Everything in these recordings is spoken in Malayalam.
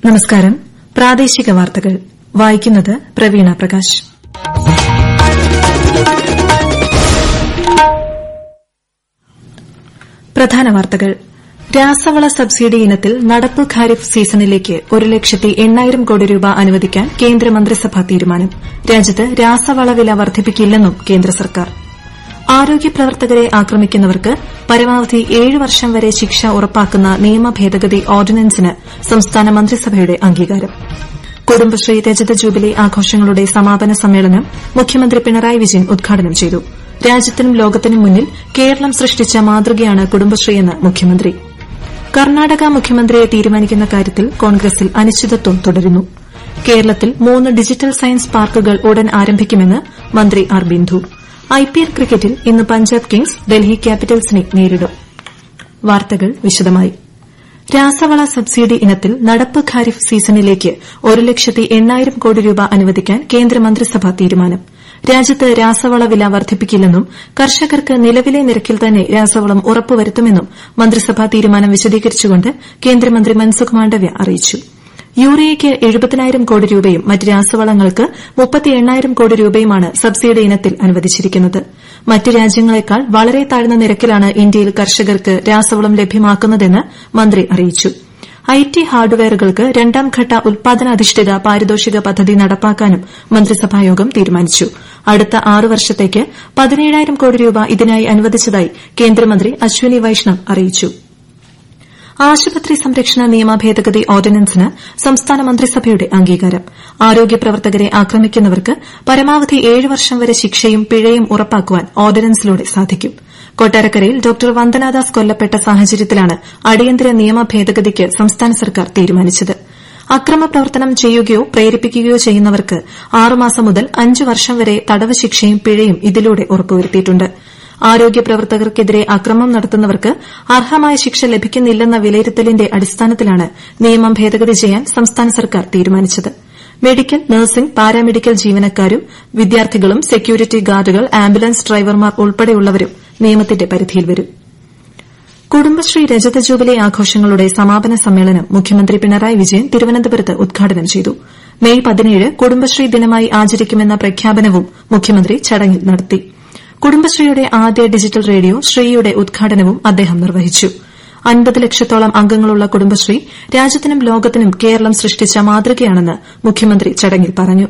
നമസ്കാരം പ്രാദേശിക വാർത്തകൾ വായിക്കുന്നത് പ്രവീണ പ്രകാശ് പ്രധാന വാർത്തകൾ രാസവള സബ്സിഡി ഇനത്തിൽ നടപ്പ് ഖാരിഫ് സീസണിലേക്ക് ഒരു ലക്ഷത്തി എണ്ണായിരം കോടി രൂപ അനുവദിക്കാൻ കേന്ദ്രമന്ത്രിസഭാ തീരുമാനം രാജ്യത്ത് രാസവള വില വർദ്ധിപ്പിക്കില്ലെന്നും കേന്ദ്ര സർക്കാർ ആരോഗ്യ പ്രവർത്തകരെ ആക്രമിക്കുന്നവർക്ക് പരമാവധി ഏഴ് വർഷം വരെ ശിക്ഷ ഉറപ്പാക്കുന്ന നിയമ ഭേദഗതി ഓർഡിനൻസിന് സംസ്ഥാന മന്ത്രിസഭയുടെ അംഗീകാരം കുടുംബശ്രീ രജത ജൂബിലി ആഘോഷങ്ങളുടെ സമാപന സമ്മേളനം മുഖ്യമന്ത്രി പിണറായി വിജയൻ ഉദ്ഘാടനം ചെയ്തു രാജ്യത്തിനും ലോകത്തിനും മുന്നിൽ കേരളം സൃഷ്ടിച്ച മാതൃകയാണ് കുടുംബശ്രീയെന്ന് മുഖ്യമന്ത്രി കർണാടക മുഖ്യമന്ത്രിയെ തീരുമാനിക്കുന്ന കാര്യത്തിൽ കോൺഗ്രസിൽ അനിശ്ചിതത്വം തുടരുന്നു കേരളത്തിൽ മൂന്ന് ഡിജിറ്റൽ സയൻസ് പാർക്കുകൾ ഉടൻ ആരംഭിക്കുമെന്ന് മന്ത്രി ആർ ബിന്ദു ഐപിഎൽ ക്രിക്കറ്റിൽ ഇന്ന് പഞ്ചാബ് കിങ്സ് ഡൽഹി ക്യാപിറ്റൽസിനെ നേരിടും വാർത്തകൾ വിശദമായി രാസവള സബ്സിഡി ഇനത്തിൽ നടപ്പ് ഖാരിഫ് സീസണിലേക്ക് ഒരു ലക്ഷത്തി എണ്ണായിരം കോടി രൂപ അനുവദിക്കാൻ കേന്ദ്രമന്ത്രിസഭാ തീരുമാനം രാജ്യത്ത് രാസവള വില വർദ്ധിപ്പിക്കില്ലെന്നും കർഷകർക്ക് നിലവിലെ നിരക്കിൽ തന്നെ രാസവളം ഉറപ്പുവരുത്തുമെന്നും മന്ത്രിസഭാ തീരുമാനം വിശദീകരിച്ചുകൊണ്ട് കേന്ദ്രമന്ത്രി മൻസുഖ് മാണ്ഡവ്യ അറിയിച്ചു യൂറിയയ്ക്ക് എഴുപതിനായിരം കോടി രൂപയും മറ്റ് രാസവളങ്ങൾക്ക് മുപ്പത്തി എണ്ണായിരം കോടി രൂപയുമാണ് സബ്സിഡി ഇനത്തിൽ അനുവദിച്ചിരിക്കുന്നത് മറ്റ് രാജ്യങ്ങളെക്കാൾ വളരെ താഴ്ന്ന നിരക്കിലാണ് ഇന്ത്യയിൽ കർഷകർക്ക് രാസവളം ലഭ്യമാക്കുന്നതെന്ന് മന്ത്രി അറിയിച്ചു ഐടി ഹാർഡ്വെയറുകൾക്ക് രണ്ടാംഘട്ട ഉൽപാദനാധിഷ്ഠിത പാരിതോഷിക പദ്ധതി നടപ്പാക്കാനും മന്ത്രിസഭായോഗം തീരുമാനിച്ചു അടുത്ത ആറ് വർഷത്തേക്ക് പതിനേഴായിരം കോടി രൂപ ഇതിനായി അനുവദിച്ചതായി കേന്ദ്രമന്ത്രി അശ്വിനി വൈഷ്ണവ് അറിയിച്ചു ആശുപത്രി സംരക്ഷണ നിയമ ഭേദഗതി ഓർഡിനൻസിന് സംസ്ഥാന മന്ത്രിസഭയുടെ അംഗീകാരം ആരോഗ്യ പ്രവർത്തകരെ ആക്രമിക്കുന്നവർക്ക് പരമാവധി ഏഴ് വർഷം വരെ ശിക്ഷയും പിഴയും ഉറപ്പാക്കുവാൻ ഓർഡിനൻസിലൂടെ സാധിക്കും കൊട്ടാരക്കരയിൽ ഡോക്ടർ വന്ദനാദാസ് കൊല്ലപ്പെട്ട സാഹചര്യത്തിലാണ് അടിയന്തര നിയമ ഭേദഗതിക്ക് സംസ്ഥാന സർക്കാർ തീരുമാനിച്ചത് അക്രമ പ്രവർത്തനം ചെയ്യുകയോ പ്രേരിപ്പിക്കുകയോ ചെയ്യുന്നവർക്ക് ആറുമാസം മുതൽ അഞ്ച് വർഷം വരെ തടവ് ശിക്ഷയും പിഴയും ഇതിലൂടെ ഉറപ്പുവരുത്തിയിട്ടുണ്ട് ആരോഗ്യ പ്രവർത്തകർക്കെതിരെ അക്രമം നടത്തുന്നവർക്ക് അർഹമായ ശിക്ഷ ലഭിക്കുന്നില്ലെന്ന വിലയിരുത്തലിന്റെ അടിസ്ഥാനത്തിലാണ് നിയമം ഭേദഗതി ചെയ്യാൻ സംസ്ഥാന സർക്കാർ തീരുമാനിച്ചത് മെഡിക്കൽ നഴ്സിംഗ് പാരാമെഡിക്കൽ ജീവനക്കാരും വിദ്യാർത്ഥികളും സെക്യൂരിറ്റി ഗാർഡുകൾ ആംബുലൻസ് ഡ്രൈവർമാർ ഉൾപ്പെടെയുള്ളവരും നിയമത്തിന്റെ പരിധിയിൽ വരും കുടുംബശ്രീ രജത ജൂബിലി ആഘോഷങ്ങളുടെ സമാപന സമ്മേളനം മുഖ്യമന്ത്രി പിണറായി വിജയൻ തിരുവനന്തപുരത്ത് ഉദ്ഘാടനം ചെയ്തു മെയ് പതിനേഴ് കുടുംബശ്രീ ദിനമായി ആചരിക്കുമെന്ന പ്രഖ്യാപനവും മുഖ്യമന്ത്രി ചടങ്ങിൽ നടത്തി കുടുംബശ്രീയുടെ ആദ്യ ഡിജിറ്റൽ റേഡിയോ ശ്രീയുടെ ഉദ്ഘാടനവും അദ്ദേഹം നിർവഹിച്ചു അൻപത് ലക്ഷത്തോളം അംഗങ്ങളുള്ള കുടുംബശ്രീ രാജ്യത്തിനും ലോകത്തിനും കേരളം സൃഷ്ടിച്ച മാതൃകയാണെന്ന് മുഖ്യമന്ത്രി ചടങ്ങിൽ പറഞ്ഞു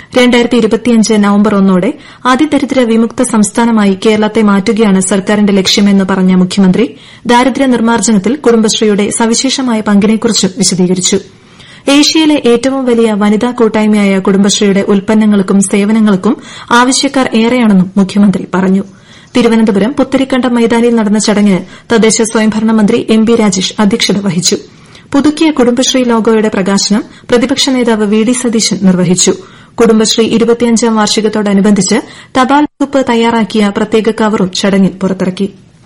നവംബർ ഒന്നോടെ അതിദരിദ്ര വിമുക്ത സംസ്ഥാനമായി കേരളത്തെ മാറ്റുകയാണ് സർക്കാരിന്റെ ലക്ഷ്യമെന്ന് പറഞ്ഞ മുഖ്യമന്ത്രി ദാരിദ്ര്യ നിർമ്മാർജ്ജനത്തിൽ കുടുംബശ്രീയുടെ സവിശേഷമായ പങ്കിനെക്കുറിച്ചും വിശദീകരിച്ചു ഏഷ്യയിലെ ഏറ്റവും വലിയ വനിതാ കൂട്ടായ്മയായ കുടുംബശ്രീയുടെ ഉൽപ്പന്നങ്ങൾക്കും സേവനങ്ങൾക്കും ആവശ്യക്കാർ ഏറെയാണെന്നും മുഖ്യമന്ത്രി പറഞ്ഞു തിരുവനന്തപുരം പുത്തരിക്കണ്ടം മൈതാനിയിൽ നടന്ന ചടങ്ങിന് തദ്ദേശ സ്വയംഭരണ മന്ത്രി എം ബി രാജേഷ് അധ്യക്ഷത വഹിച്ചു പുതുക്കിയ കുടുംബശ്രീ ലോഗോയുടെ പ്രകാശനം പ്രതിപക്ഷ നേതാവ് വി ഡി സതീശൻ നിർവഹിച്ചു കുടുംബശ്രീ ഇരുപത്തിയഞ്ചാം വാർഷികത്തോടനുബന്ധിച്ച് തപാൽ വകുപ്പ് തയ്യാറാക്കിയ പ്രത്യേക കവറും ചടങ്ങിൽ പുറത്തിറക്കി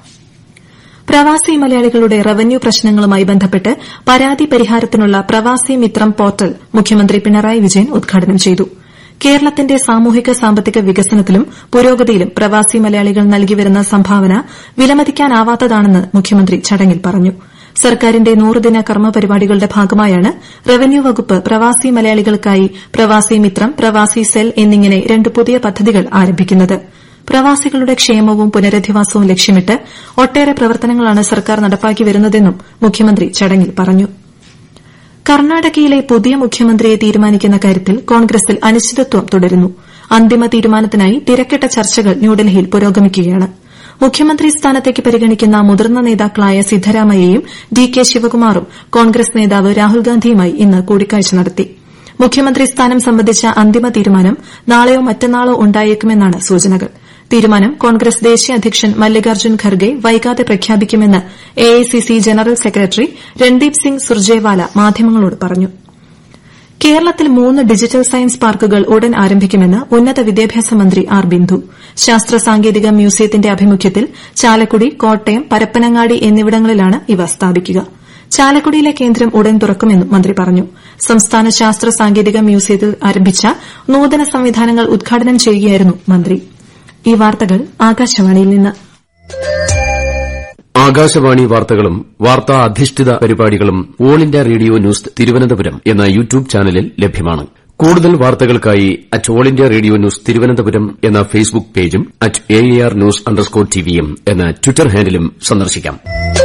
പ്രവാസി മലയാളികളുടെ റവന്യൂ പ്രശ്നങ്ങളുമായി ബന്ധപ്പെട്ട് പരാതി പരിഹാരത്തിനുള്ള പ്രവാസി മിത്രം പോർട്ടൽ മുഖ്യമന്ത്രി പിണറായി വിജയൻ ഉദ്ഘാടനം ചെയ്തു കേരളത്തിന്റെ സാമൂഹിക സാമ്പത്തിക വികസനത്തിലും പുരോഗതിയിലും പ്രവാസി മലയാളികൾ നൽകിവരുന്ന സംഭാവന വിലമതിക്കാനാവാത്തതാണെന്ന് മുഖ്യമന്ത്രി ചടങ്ങിൽ പറഞ്ഞു സർക്കാരിന്റെ നൂറുദിന കർമ്മ പരിപാടികളുടെ ഭാഗമായാണ് റവന്യൂ വകുപ്പ് പ്രവാസി മലയാളികൾക്കായി പ്രവാസി മിത്രം പ്രവാസി സെൽ എന്നിങ്ങനെ രണ്ട് പുതിയ പദ്ധതികൾ ആരംഭിക്കുന്നത് പ്രവാസികളുടെ ക്ഷേമവും പുനരധിവാസവും ലക്ഷ്യമിട്ട് ഒട്ടേറെ പ്രവർത്തനങ്ങളാണ് സർക്കാർ നടപ്പാക്കി വരുന്നതെന്നും മുഖ്യമന്ത്രി ചടങ്ങിൽ പറഞ്ഞു കർണാടകയിലെ പുതിയ മുഖ്യമന്ത്രിയെ തീരുമാനിക്കുന്ന കാര്യത്തിൽ കോൺഗ്രസിൽ അനിശ്ചിതത്വം തുടരുന്നു അന്തിമ തീരുമാനത്തിനായി തിരക്കിട്ട ചർച്ചകൾ ന്യൂഡൽഹിയിൽ പുരോഗമിക്കുകയാണ് മുഖ്യമന്ത്രി സ്ഥാനത്തേക്ക് പരിഗണിക്കുന്ന മുതിർന്ന നേതാക്കളായ സിദ്ധരാമയ്യയും ഡി കെ ശിവകുമാറും കോൺഗ്രസ് നേതാവ് രാഹുൽഗാന്ധിയുമായി ഇന്ന് കൂടിക്കാഴ്ച നടത്തി മുഖ്യമന്ത്രി സ്ഥാനം സംബന്ധിച്ച അന്തിമ തീരുമാനം നാളെയോ മറ്റന്നാളോ ഉണ്ടായേക്കുമെന്നാണ് സൂചനകൾ തീരുമാനം കോൺഗ്രസ് ദേശീയ അധ്യക്ഷൻ മല്ലികാർജ്ജുൻ ഖർഗെ വൈകാതെ പ്രഖ്യാപിക്കുമെന്ന് AICC general secretary Randeep Singh Surjewala മാധ്യമങ്ങളോട് പറഞ്ഞു കേരളത്തിൽ മൂന്ന് ഡിജിറ്റൽ സയൻസ് പാർക്കുകൾ ഉടൻ ആരംഭിക്കുമെന്ന് ഉന്നത വിദ്യാഭ്യാസ മന്ത്രി ആർ ബിന്ദു ശാസ്ത്ര സാങ്കേതിക മ്യൂസിയത്തിന്റെ ആഭിമുഖ്യത്തിൽ ചാലക്കുടി കോട്ടയം പരപ്പനങ്ങാടി എന്നിവിടങ്ങളിലാണ് ഇവ സ്ഥാപിക്കുക ചാലക്കുടിയിലെ കേന്ദ്രം ഉടൻ തുറക്കുമെന്നും മന്ത്രി പറഞ്ഞു സംസ്ഥാന ശാസ്ത്ര സാങ്കേതിക മ്യൂസിയത്തിൽ ആരംഭിച്ച നൂതന സംവിധാനങ്ങൾ ഉദ്ഘാടനം ചെയ്യുകയായിരുന്നു മന്ത്രി ഈ വാർത്തകൾ ആകാശവാണിയിൽ നിന്ന് ആകാശവാണി വാർത്തകളും വാർത്താ അധിഷ്ഠിത പരിപാടികളും All India Radio News Thiruvananthapuram എന്ന യൂട്യൂബ് ചാനലിൽ ലഭ്യമാണ് കൂടുതൽ വാർത്തകൾക്കായി at All India Radio News Thiruvananthapuram എന്ന ഫേസ്ബുക്ക് പേജും at A R News underscore ടിവിയും എന്ന ട്വിറ്റർ ഹാൻഡിലും സന്ദർശിക്കാം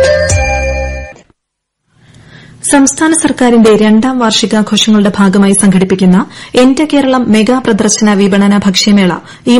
സംസ്ഥാന സർക്കാരിന്റെ രണ്ടാം വാർഷികാഘോഷങ്ങളുടെ ഭാഗമായി സംഘടിപ്പിക്കുന്ന എന്റെ കേരളം മെഗാ പ്രദർശന വിപണന ഭക്ഷ്യമേള ഈ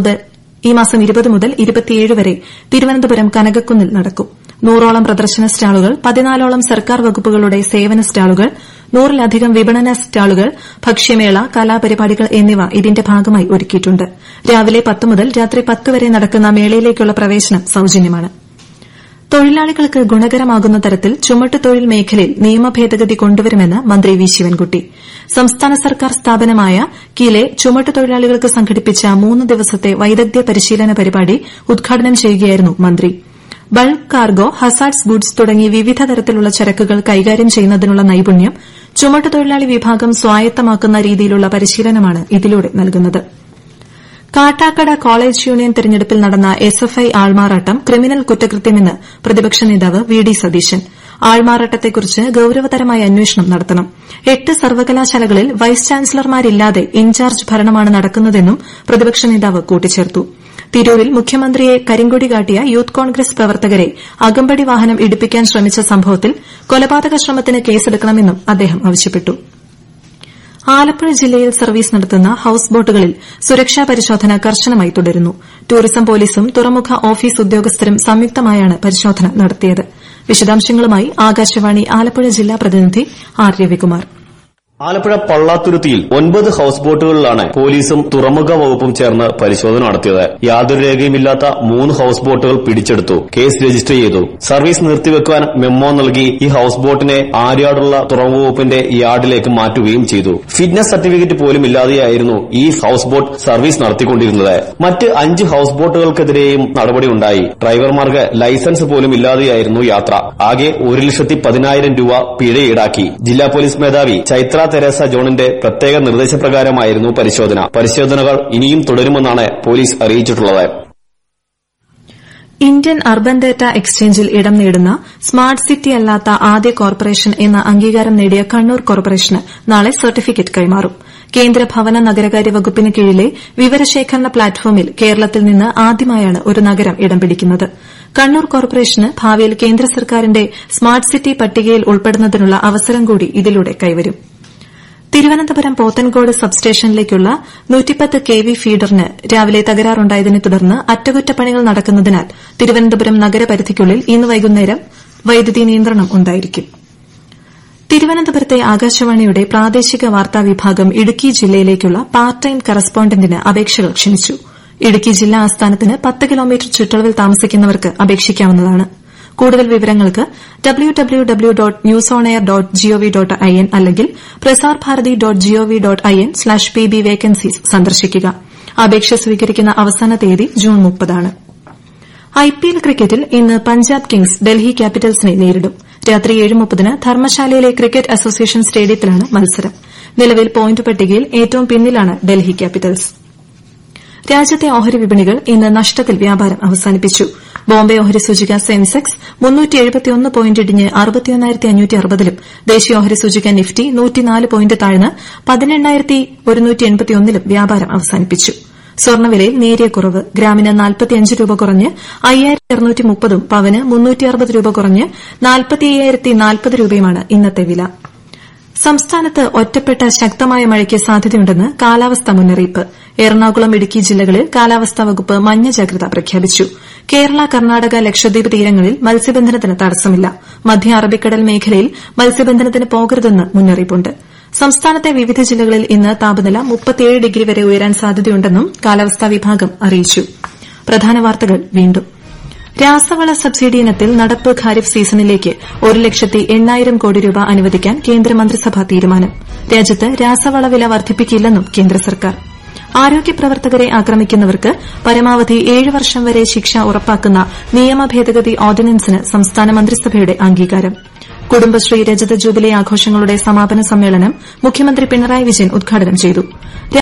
മാസം ഇരുപത് മുതൽ ഇരുപത്തിയേഴ് വരെ തിരുവനന്തപുരം കനകക്കുന്നിൽ നടക്കും നൂറോളം പ്രദർശന സ്റ്റാളുകൾ പതിനാലോളം സർക്കാർ വകുപ്പുകളുടെ സേവന സ്റ്റാളുകൾ നൂറിലധികം വിപണന സ്റ്റാളുകൾ ഭക്ഷ്യമേള കലാപരിപാടികൾ എന്നിവ ഇതിന്റെ ഭാഗമായി ഒരുക്കിയിട്ടുണ്ട് രാവിലെ പത്ത് മുതൽ രാത്രി പത്ത് വരെ നടക്കുന്ന മേളയിലേക്കുള്ള പ്രവേശനം സൌജന്യമാണ് തൊഴിലാളികൾക്ക് ഗുണകരമാകുന്ന തരത്തിൽ ചുമട്ടുതൊഴിൽ മേഖലയിൽ നിയമഭേദഗതി കൊണ്ടുവരുമെന്ന് മന്ത്രി വി ശിവൻകുട്ടി സംസ്ഥാന സർക്കാർ സ്ഥാപനമായ കിലെ ചുമട്ടുതൊഴിലാളികൾക്ക് സംഘടിപ്പിച്ച മൂന്ന് ദിവസത്തെ വൈദഗ്ധ്യ പരിശീലന പരിപാടി ഉദ്ഘാടനം ചെയ്യുകയായിരുന്നു മന്ത്രി ബൾക്ക് കാർഗോ ഹസാർഡ്സ് ഗുഡ്സ് തുടങ്ങി വിവിധ തരത്തിലുള്ള ചരക്കുകൾ കൈകാര്യം ചെയ്യുന്നതിനുള്ള നൈപുണ്യം ചുമട്ടുതൊഴിലാളി വിഭാഗം സ്വായത്തമാക്കുന്ന രീതിയിലുള്ള പരിശീലനമാണ് ഇതിലൂടെ നൽകുന്നത് കാട്ടാക്കട കോളേജ് യൂണിയൻ തെരഞ്ഞെടുപ്പിൽ നടന്ന എസ് എഫ് ഐ ആൾമാറാട്ടം ക്രിമിനൽ കുറ്റകൃത്യമെന്ന് പ്രതിപക്ഷ നേതാവ് വി ഡി സതീശൻ ആൾമാറാട്ടത്തെക്കുറിച്ച് ഗൌരവതരമായ അന്വേഷണം നടത്തണം എട്ട് സർവകലാശാലകളിൽ വൈസ് ചാൻസലർമാരില്ലാതെ ഇൻചാർജ് ഭരണമാണ് നടക്കുന്നതെന്നും പ്രതിപക്ഷ നേതാവ് കൂട്ടിച്ചേർത്തു തിരൂരിൽ മുഖ്യമന്ത്രിയെ കരിങ്കൊടി കാട്ടിയ യൂത്ത് കോൺഗ്രസ് പ്രവർത്തകരെ അകമ്പടി വാഹനം ഇടിപ്പിക്കാൻ ശ്രമിച്ച സംഭവത്തിൽ കൊലപാതക ശ്രമത്തിന് കേസെടുക്കണമെന്നും അദ്ദേഹം ആവശ്യപ്പെട്ടു ആലപ്പുഴ ജില്ലയിൽ സർവീസ് നടത്തുന്ന ഹൌസ് ബോട്ടുകളിൽ സുരക്ഷാ പരിശോധന കർശനമായി തുടരുന്നു ടൂറിസം പോലീസും തുറമുഖ ഓഫീസ് ഉദ്യോഗസ്ഥരും സംയുക്തമായാണ് പരിശോധന നടത്തിയത് വിശദാംശങ്ങളുമായി ആകാശവാണി ആലപ്പുഴ ജില്ലാ പ്രതിനിധി ആർ രവികുമാർ ആലപ്പുഴ പള്ളാത്തുരുത്തിയിൽ ഒൻപത് ഹൌസ് ബോട്ടുകളിലാണ് പോലീസും തുറമുഖ വകുപ്പും ചേർന്ന് പരിശോധന നടത്തിയത് യാതൊരു രേഖയുമില്ലാത്ത മൂന്ന് ഹൌസ് ബോട്ടുകൾ പിടിച്ചെടുത്തു കേസ് രജിസ്റ്റർ ചെയ്തു സർവീസ് നിർത്തിവെക്കുവാൻ മെമ്മോ നൽകി ഈ ഹൌസ് ബോട്ടിനെ ആര്യാടുള്ള തുറമുഖ വകുപ്പിന്റെ യാർഡിലേക്ക് മാറ്റുകയും ചെയ്തു ഫിറ്റ്നസ് സർട്ടിഫിക്കറ്റ് പോലും ഇല്ലാതെയായിരുന്നു ഈ ഹൌസ് ബോട്ട് സർവീസ് നടത്തിക്കൊണ്ടിരുന്നത് മറ്റ് അഞ്ച് ഹൌസ് ബോട്ടുകൾക്കെതിരെയും നടപടിയുണ്ടായി ഡ്രൈവർമാർക്ക് ലൈസൻസ് പോലും ഇല്ലാതെയായിരുന്നു യാത്ര ആകെ ഒരു ലക്ഷത്തി പതിനായിരം രൂപ പിഴ ഈടാക്കി ജില്ലാ പോലീസ് മേധാവി ചൈത്ര തെരേസ ജോണിന്റെ പ്രത്യേക നിർദ്ദേശപ്രകാരമായിരുന്നു പരിശോധന പരിശോധനകൾ ഇനിയും തുടരുമെന്നാണ് പോലീസ് അറിയിച്ചിട്ടുള്ളത് ഇന്ത്യൻ അർബൻ ഡാറ്റ എക്സ്ചേഞ്ചിൽ ഇടം നേടുന്ന സ്മാർട്ട് സിറ്റി അല്ലാത്ത ആദ്യ കോർപ്പറേഷൻ എന്ന അംഗീകാരം നേടിയ കണ്ണൂർ കോർപ്പറേഷന് നാളെ സർട്ടിഫിക്കറ്റ് കൈമാറും കേന്ദ്ര ഭവന നഗരകാര്യ വകുപ്പിന് കീഴിലെ വിവരശേഖരണ പ്ലാറ്റ്ഫോമിൽ കേരളത്തിൽ നിന്ന് ആദ്യമായാണ് ഒരു നഗരം ഇടം പിടിക്കുന്നത് കണ്ണൂർ കോർപ്പറേഷന് ഭാവിയിൽ കേന്ദ്ര സർക്കാരിന്റെ സ്മാർട്ട് സിറ്റി പട്ടികയിൽ ഉൾപ്പെടുന്നതിനുള്ള അവസരം കൂടി ഇതിലൂടെ കൈവരും തിരുവനന്തപുരം പോത്തൻകോട് സബ്സ്റ്റേഷനിലേക്കുള്ള കെ വി ഫീഡറിന് രാവിലെ തകരാറുണ്ടായതിനെ തുടർന്ന് അറ്റകുറ്റപ്പണികൾ നടക്കുന്നതിനാൽ തിരുവനന്തപുരം നഗരപരിധിക്കുള്ളിൽ ഇന്ന് വൈകുന്നേരം വൈദ്യുതി നിയന്ത്രണം ഉണ്ടായിരിക്കും തിരുവനന്തപുരത്തെ ആകാശവാണിയുടെ പ്രാദേശിക വാർത്താ വിഭാഗം ഇടുക്കി ജില്ലയിലേക്കുള്ള പാർട്ട് ടൈം കറസ്പോണ്ടന്റിന് അപേക്ഷകൾ ക്ഷണിച്ചു ഇടുക്കി ജില്ലാ ആസ്ഥാനത്തിന് പത്ത് കിലോമീറ്റർ ചുറ്റളവിൽ താമസിക്കുന്നവർക്ക് അപേക്ഷിക്കാവുന്നതാണ് കൂടുതൽ വിവരങ്ങൾക്ക് W W W dot news on air dot G O V dot I N അല്ലെങ്കിൽ Prasar Bharati dot G O V dot I N slash P B vacancies സന്ദർശിക്കുക അപേക്ഷ സ്വീകരിക്കുന്ന അവസാന തീയതി ജൂൺ മുപ്പതാണ് ഐപിഎൽ ക്രിക്കറ്റിൽ ഇന്ന് പഞ്ചാബ് കിങ്സ് ഡൽഹി ക്യാപിറ്റൽസിനെ നേരിടും രാത്രി ഏഴ് മുപ്പതിന് ധർമ്മശാലയിലെ ക്രിക്കറ്റ് അസോസിയേഷൻ സ്റ്റേഡിയത്തിലാണ് മത്സരം നിലവിൽ പോയിന്റ് പട്ടികയിൽ ഏറ്റവും പിന്നിലാണ് ഡൽഹി ക്യാപിറ്റൽസ് രാജ്യത്തെ ഓഹരി വിപണികൾ ഇന്ന് നഷ്ടത്തിൽ വ്യാപാരം അവസാനിപ്പിച്ചു ബോംബെ ഓഹരി സൂചിക സെൻസെക്സ് പോയിന്റ് ഇടിഞ്ഞ് ലും ദേശീയ ഓഹരി സൂചിക നിഫ്റ്റി പോയിന്റ് താഴ്ന്ന് പതിനെണ്ണായിരത്തിലും വ്യാപാരം അവസാനിപ്പിച്ചു സ്വർണ്ണവിലയിൽ നേരിയ കുറവ് ഗ്രാമിന് നാൽപ്പത്തിയഞ്ച് രൂപ കുറഞ്ഞ് അയ്യായിരത്തി അറുന്നൂറ്റി മുപ്പതും പവന് മുന്നൂറ്റി അറുപത് രൂപ കുറഞ്ഞ് നാൽപ്പത്തി അയ്യായിരത്തി നാൽപ്പത് രൂപയുമാണ് ഇന്നത്തെ വില സംസ്ഥാനത്ത് ഒറ്റപ്പെട്ട ശക്തമായ മഴയ്ക്ക് സാധ്യതയുണ്ടെന്ന് കാലാവസ്ഥാ മുന്നറിയിപ്പ് എറണാകുളം ഇടുക്കി ജില്ലകളിൽ കാലാവസ്ഥാ വകുപ്പ് മഞ്ഞ ജാഗ്രത പ്രഖ്യാപിച്ചു കേരള കർണാടക ലക്ഷദ്വീപ് തീരങ്ങളിൽ മത്സ്യബന്ധനത്തിന് തടസ്സമില്ല മധ്യ അറബിക്കടൽ മേഖലയിൽ മത്സ്യബന്ധനത്തിന് പോകരുതെന്ന് മുന്നറിയിപ്പുണ്ട് സംസ്ഥാനത്തെ വിവിധ ജില്ലകളിൽ ഇന്ന് താപനില മുപ്പത്തിയേഴ് ഡിഗ്രി വരെ ഉയരാൻ സാധ്യതയുണ്ടെന്നും കാലാവസ്ഥാ വിഭാഗം അറിയിച്ചു പ്രധാന വാർത്തകൾ വീണ്ടും രാസവള സബ്സിഡി ഇനത്തിൽ നടപ്പ് ഖാരിഫ് സീസണിലേക്ക് ഒരു ലക്ഷത്തി എണ്ണായിരം കോടി രൂപ അനുവദിക്കാൻ കേന്ദ്രമന്ത്രിസഭാ തീരുമാനം രാജ്യത്ത് രാസവള വില വർദ്ധിപ്പിക്കില്ലെന്നും കേന്ദ്ര സർക്കാർ ആരോഗ്യ പ്രവർത്തകരെ ആക്രമിക്കുന്നവർക്ക് പരമാവധി ഏഴ് വർഷം വരെ ശിക്ഷ ഉറപ്പാക്കുന്ന നിയമ ഭേദഗതി ഓർഡിനൻസിന് സംസ്ഥാന മന്ത്രിസഭയുടെ അംഗീകാരം കുടുംബശ്രീ രജത ജൂബിലി ആഘോഷങ്ങളുടെ സമാപന സമ്മേളനം മുഖ്യമന്ത്രി പിണറായി വിജയൻ ഉദ്ഘാടനം ചെയ്തു